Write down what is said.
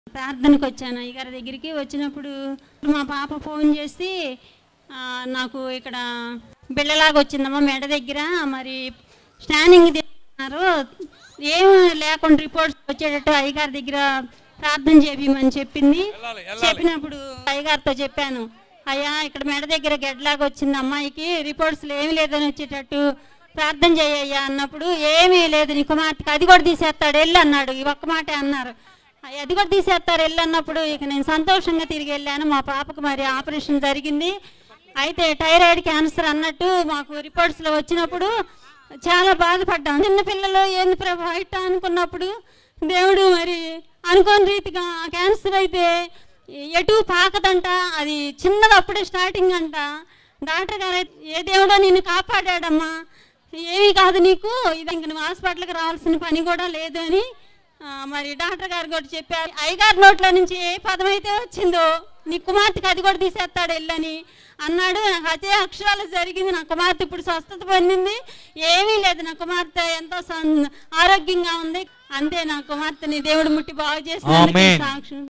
ప్రార్థనకు వచ్చాను అయ్యగారి దగ్గరికి వచ్చినప్పుడు మా పాప ఫోన్ చేసి ఆ, నాకు ఇక్కడ బిళ్ళలాగా వచ్చిందమ్మా మెడ దగ్గర మరి స్టానింగ్ తీసుకున్నారు ఏం లేకుండా రిపోర్ట్స్ వచ్చేటట్టు అయ్యగారి దగ్గర ప్రార్థన చేపిమని చెప్పింది చెప్పినప్పుడు అయ్యగారితో చెప్పాను అయ్యా ఇక్కడ మెడ దగ్గర గెడ్లాగా వచ్చింది అమ్మాయికి రిపోర్ట్స్లో ఏమీ లేదని వచ్చేటట్టు ప్రార్థన చేయయ్యా అన్నప్పుడు ఏమీ లేదు నీ కుమార్తెకి అది కూడా తీసేస్తాడు వెళ్ళి అన్నాడు ఈ ఒక్క మాటే అన్నారు "అయ్య, అది కూడా తీసేస్తారు వెళ్ళి అన్నప్పుడు ఇక నేను సంతోషంగా తిరిగి వెళ్ళాను మా పాపకు మరి ఆపరేషన్ జరిగింది అయితే థైరాయిడ్ క్యాన్సర్ అన్నట్టు మాకు రిపోర్ట్స్లో వచ్చినప్పుడు చాలా బాధపడ్డాం చిన్న పిల్లలు ఏంది ప్రభా ఇట్ట అనుకున్నప్పుడు దేవుడు మరి అనుకోని రీతిగా ఆ క్యాన్సర్ అయితే ఎటు పాకదంట అది చిన్నది అప్పుడే స్టార్టింగ్ అంట డాక్టర్ గారు అయితే, ఏ దేవుడో నిన్ను కాపాడాడమ్మా ఏమీ కాదు నీకు ఇది ఇంక నువ్వు హాస్పిటల్కి రావాల్సిన పని కూడా లేదు అని ఆ, మరి డాక్టర్ గారు కూడా చెప్పారు అయ్యగారి నోట్లో నుంచి ఏ పదం అయితే వచ్చిందో నీ కుమార్తెకి అది కూడా తీసేస్తాడు వెళ్ళని అన్నాడు నాకు అదే అక్షరాలు జరిగింది నా కుమార్తె ఇప్పుడు స్వస్థత పొందింది ఏమీ లేదు నా కుమార్తె ఎంతో సం- ఆరోగ్యంగా ఉంది అంతే నా కుమార్తెని దేవుడు ముట్టి బాగు చేసిన ఆమేన్. సాక్ష్యం